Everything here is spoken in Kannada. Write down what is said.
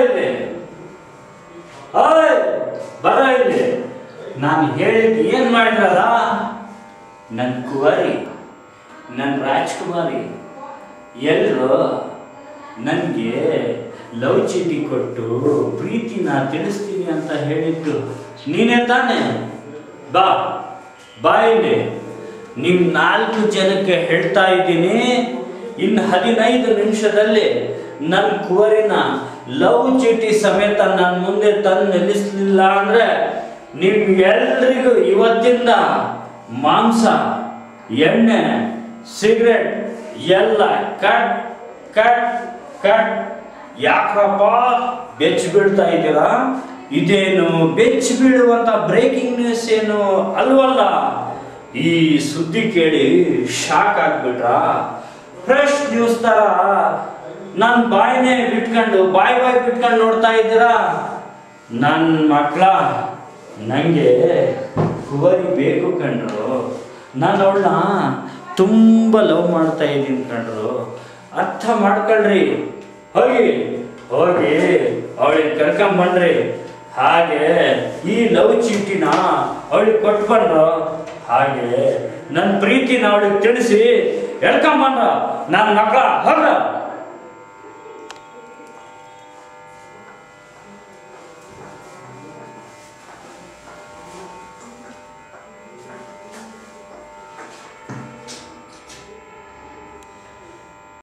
ಇಲ್ಲಿ ಓಯ್ ಬರ ಇಲ್ಲಿ ನಾನು ಹೇಳಿದ್ದು ಏನ್ ಮಾಡಿದ್ರಲ್ಲ ನನ್ನ ಕುವರಿ ನನ್ನ ರಾಜ್ಕುಮಾರಿ ಎಲ್ಲರೂ ನನಗೆ ಲವ್ ಚೀಟಿ ಕೊಟ್ಟು ಪ್ರೀತಿನ ತಿಳಿಸ್ತೀನಿ ಅಂತ ಹೇಳಿದ್ದು ನೀನೇ ತಾನೆ ಬಾ ಬಾ ಇಲ್ಲಿ ನಿಮ್ ನಾಲ್ಕು ಜನಕ್ಕೆ ಹೇಳ್ತಾ ಇದ್ದೀನಿ ಇನ್ನು ಹದಿನೈದು ನಿಮಿಷದಲ್ಲಿ ನನ್ನ ಕುವರಿನ ಲವ್ ಚೀಟಿ ಸಮೇತ ನನ್ನ ಮುಂದೆ ತಂದು ನಿಲ್ಲಿಸ್ಲಿಲ್ಲ ಅಂದ್ರೆ ನಿಮ್ಗೆಲ್ರಿಗೂ ಇವತ್ತಿಂದ ಮಾಂಸ ಎಣ್ಣೆ ಸಿಗರೆಟ್ ಎಲ್ಲ ಕಟ್ ಕಟ್ ಕಟ್ ಯಾಕಪ್ಪ ಬೆಚ್ಚ ಬೀಳ್ತಾ ಇದ್ದೀರಾ ಇದೇನು ಬೆಚ್ಚ ಬೀಳುವಂತ ಬ್ರೇಕಿಂಗ್ ನ್ಯೂಸ್ ಏನು ಅಲ್ವಲ್ಲ ಈ ಸುದ್ದಿ ಕೇಳಿ ಶಾಕ್ ಆಗ್ಬಿಟ್ರ ಫ್ರೆಶ್ ನ್ಯೂಸ್ ತರ ನನ್ನ ಬಾಯಿನೇ ಬಿಟ್ಕೊಂಡು ಬಾಯಿ ಬಾಯಿ ಬಿಟ್ಕೊಂಡು ನೋಡ್ತಾ ಇದ್ದೀರಾ ನನ್ನ ಮಕ್ಕಳ ನನಗೆ ಕುವರಿ ಬೇಕು ಕಂಡ್ರು ನಾನು ಅವಳನ್ನ ತುಂಬ ಲವ್ ಮಾಡ್ತಾ ಇದ್ದೀನಿ ಕಂಡ್ರು ಅರ್ಥ ಮಾಡ್ಕೊಳ್ರಿ ಹೋಗಿ ಹೋಗಿ ಅವಳಿಗೆ ಕರ್ಕೊಂಬನ್ರಿ ಹಾಗೆ ಈ ಲವ್ ಚೀಟಿನ ಅವಳಿಗೆ ಕೊಟ್ಟು ಬಂದ್ರು ಹಾಗೆ ನನ್ನ ಪ್ರೀತಿನ ಅವಳಿಗೆ ತಿಳಿಸಿ ಹೇಳ್ಕೊಂಬಂದ್ರ ನನ್ನ ಮಕ್ಕಳ ಹೋಗ್ರ